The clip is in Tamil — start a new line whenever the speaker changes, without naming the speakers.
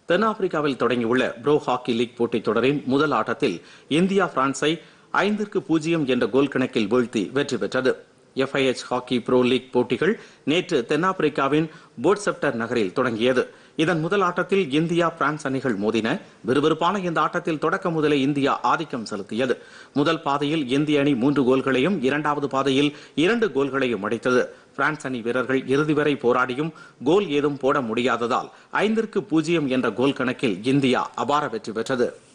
தென்னாப்பிரிக்காவில் தொடங்கியுள்ள ப்ரோ ஹாக்கி லீக் போட்டித் தொடரின் முதல் ஆட்டத்தில் இந்தியா பிரான்ஸை ஐந்திற்கு பூஜ்ஜியம் என்ற கோல் கணக்கில் வீழ்த்தி வெற்றி பெற்றது எஃப்ஐஎச் ஹாக்கி ப்ரோ லீக் போட்டிகள் நேற்று தென்னாப்பிரிக்காவின் போட்செப்டர் நகரில் தொடங்கியது இதன் முதல் ஆட்டத்தில் இந்தியா பிரான்ஸ் அணிகள் மோதின விறுவிறுப்பான இந்த ஆட்டத்தில் தொடக்க முதலே இந்தியா ஆதிக்கம் செலுத்தியது முதல் பாதையில் இந்திய அணி மூன்று கோல்களையும் இரண்டாவது பாதையில் இரண்டு கோல்களையும் அடித்தது பிரான்ஸ் அணி வீரர்கள் இறுதி வரை போராடியும் கோல் ஏதும் போட முடியாததால் ஐந்திற்கு பூஜ்ஜியம் என்ற கோல் கணக்கில் இந்தியா அபார வெற்றி பெற்றது